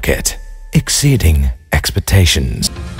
Market, exceeding expectations.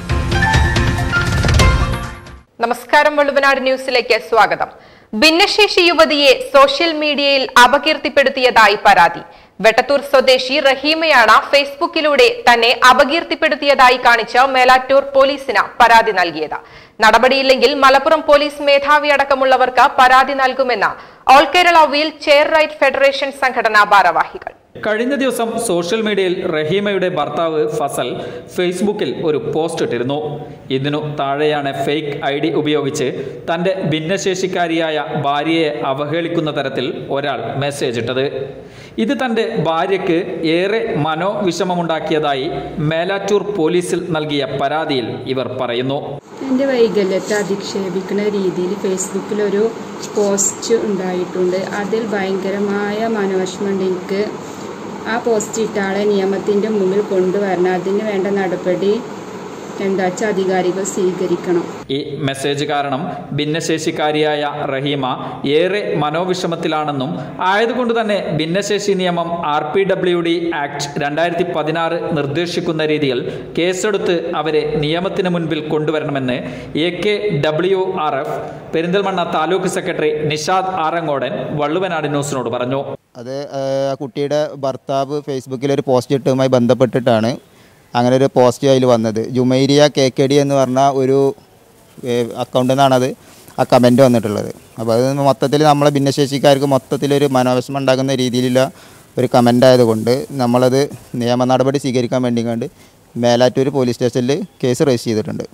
നമസ്കാരം വള്ളുവനാട് ന്യൂസിലേക്ക് സ്വാഗതം ഭിന്നശേഷി യുവതിയെ സോഷ്യൽ മീഡിയയിൽ അപകീർത്തിപ്പെടുത്തിയതായി പരാതി വെട്ടത്തൂർ സ്വദേശി റഹീമയാണ് ഫേസ്ബുക്കിലൂടെ തന്നെ അപകീർത്തിപ്പെടുത്തിയതായി കാണിച്ച് മേലാറ്റൂർ പോലീസിന് പരാതി നൽകിയത് നടപടിയില്ലെങ്കിൽ മലപ്പുറം പോലീസ് മേധാവി അടക്കമുള്ളവർക്ക് പരാതി നൽകുമെന്ന് all Kerala wheel chair right federation സംഘടനാ ഭാരവാഹികൾ കഴിഞ്ഞ ദിവസം സോഷ്യൽ മീഡിയയിൽ റഹീമയുടെ ഭർത്താവ് ഫസൽ ഫേസ്ബുക്കിൽ ഒരു പോസ്റ്റ് ഇട്ടിരുന്നു ഇതിനു താഴെയാണ് ഫേക്ക് ഐ ഡി ഉപയോഗിച്ച് തൻ്റെ ഭിന്നശേഷിക്കാരിയായ ഭാര്യയെ അവഹേളിക്കുന്ന തരത്തിൽ ഒരാൾ മെസ്സേജ് ഇട്ടത് ഇത് തൻ്റെ ഭാര്യയ്ക്ക് ഏറെ മനോവിഷമമുണ്ടാക്കിയതായി മേലാറ്റൂർ പോലീസിൽ നൽകിയ പരാതിയിൽ ഇവർ പറയുന്നു എൻ്റെ വൈകല്യത്തെ അധിക്ഷേപിക്കുന്ന രീതിയിൽ ഫേസ്ബുക്കിൽ ഒരു പോസ്റ്റ് ഉണ്ടായിട്ടുണ്ട് അതിൽ ഭയങ്കരമായ മനോവിഷമമുണ്ട് എനിക്ക് ആ പോസ്റ്റ് ഇട്ട ആളെ നിയമത്തിൻ്റെ മുമ്പിൽ കൊണ്ടുവരണം അതിന് വേണ്ട നടപടി എന്താ വെച്ചാൽ അധികാരികൾ സ്വീകരിക്കണം ഈ മെസ്സേജ് കാരണം ഭിന്നശേഷിക്കാരിയായ റഹീമ ഏറെ മനോവിഷമത്തിലാണെന്നും ആയതുകൊണ്ട് തന്നെ ഭിന്നശേഷി നിയമം R P W D act രണ്ടായിരത്തി പതിനാറ് നിർദ്ദേശിക്കുന്ന രീതിയിൽ കേസെടുത്ത് അവരെ നിയമത്തിന് മുൻപിൽ കൊണ്ടുവരണമെന്ന് A K W R F Perinthalmanna taluk secretary Nishad Arangodan Valluvanad ന്യൂസിനോട് പറഞ്ഞു അത് ആ കുട്ടിയുടെ ഭർത്താവ് ഫേസ്ബുക്കിൽ ഒരു പോസ്റ്റ് ഇട്ടതുമായി ബന്ധപ്പെട്ടിട്ടാണ് അങ്ങനെ ഒരു പോസ്റ്റ് അതിൽ വന്നത് ജുമൈരിയ കെ കെ ഡി എന്ന് പറഞ്ഞ ഒരു അക്കൗണ്ടിൽ നിന്നാണത് ആ കമൻറ്റ് വന്നിട്ടുള്ളത് അപ്പോൾ അത് മൊത്തത്തിൽ നമ്മളെ ഭിന്നശേഷിക്കാർക്ക് മൊത്തത്തിലൊരു മനോവിഷമം ഉണ്ടാക്കുന്ന രീതിയിലുള്ള ഒരു കമൻ്റ് ആയതുകൊണ്ട് നമ്മളത് നിയമ നടപടി സ്വീകരിക്കാൻ വേണ്ടി കണ്ട് മേലാറ്റൂർ പോലീസ് സ്റ്റേഷനിൽ കേസ് രജിസ്റ്റർ ചെയ്തിട്ടുണ്ട്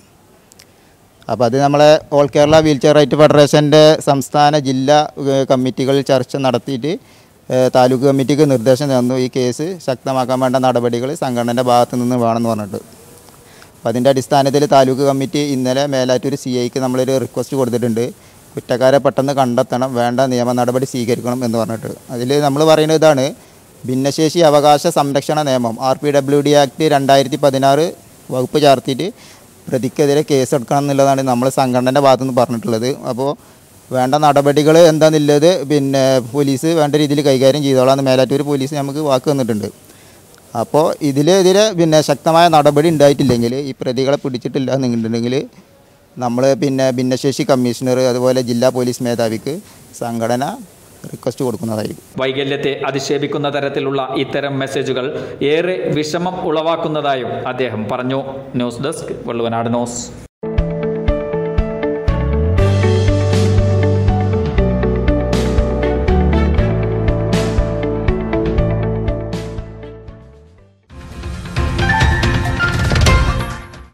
അപ്പോൾ അത് നമ്മളെ all Kerala wheel chair right ഫെഡറേഷൻ്റെ സംസ്ഥാന ജില്ലാ ഏഹ്, കമ്മിറ്റികളിൽ ചർച്ച നടത്തിയിട്ട് ഏഹ്, താലൂക്ക് കമ്മിറ്റിക്ക് നിർദ്ദേശം തന്നു ഈ കേസ് ശക്തമാക്കാൻ വേണ്ട നടപടികൾ സംഘടനയുടെ ഭാഗത്തു നിന്ന് വേണമെന്ന് പറഞ്ഞിട്ട് അപ്പോൾ അതിൻ്റെ അടിസ്ഥാനത്തിൽ താലൂക്ക് കമ്മിറ്റി ഇന്നലെ മേലാറ്റൂർ സി ഐക്ക് നമ്മളൊരു റിക്വസ്റ്റ് കൊടുത്തിട്ടുണ്ട് കുറ്റക്കാരെ പെട്ടെന്ന് കണ്ടെത്തണം വേണ്ട നിയമ നടപടി സ്വീകരിക്കണം എന്ന് പറഞ്ഞിട്ട് അതിൽ നമ്മൾ പറയുന്നത് ഇതാണ് ഭിന്നശേഷി അവകാശ സംരക്ഷണ നിയമം R P W D act രണ്ടായിരത്തി പതിനാറ് വകുപ്പ് ചേർത്തിട്ട് പ്രതിക്കെതിരെ കേസെടുക്കണം എന്നുള്ളതാണ് നമ്മൾ സംഘടനയുടെ ഭാഗത്തു നിന്ന് പറഞ്ഞിട്ടുള്ളത് അപ്പോൾ വേണ്ട നടപടികൾ എന്താണെന്നുള്ളത് പിന്നെ പോലീസ് വേണ്ട രീതിയിൽ കൈകാര്യം ചെയ്തോളാം മേലാറ്റൂർ പോലീസ് നമുക്ക് വാക്ക് തന്നിട്ടുണ്ട് അപ്പോൾ ഇതിലെതിരെ പിന്നെ ശക്തമായ നടപടി ഉണ്ടായിട്ടില്ലെങ്കിൽ ഈ പ്രതികളെ പിടിച്ചിട്ടില്ല എന്നുണ്ടെങ്കിൽ നമ്മൾ പിന്നെ ഭിന്നശേഷി കമ്മീഷണർ അതുപോലെ ജില്ലാ പോലീസ് മേധാവിക്ക് സംഘടന റിക്വസ്റ്റ് കൊടുക്കുന്നതായിരിക്കും വൈകല്യത്തെ അധിക്ഷേപിക്കുന്ന തരത്തിലുള്ള ഇത്തരം മെസ്സേജുകൾ ഏറെ വിഷമം ഉളവാക്കുന്നതായും അദ്ദേഹം പറഞ്ഞു ന്യൂസ് ഡെസ്ക് വള്ളുവനാട് ന്യൂസ്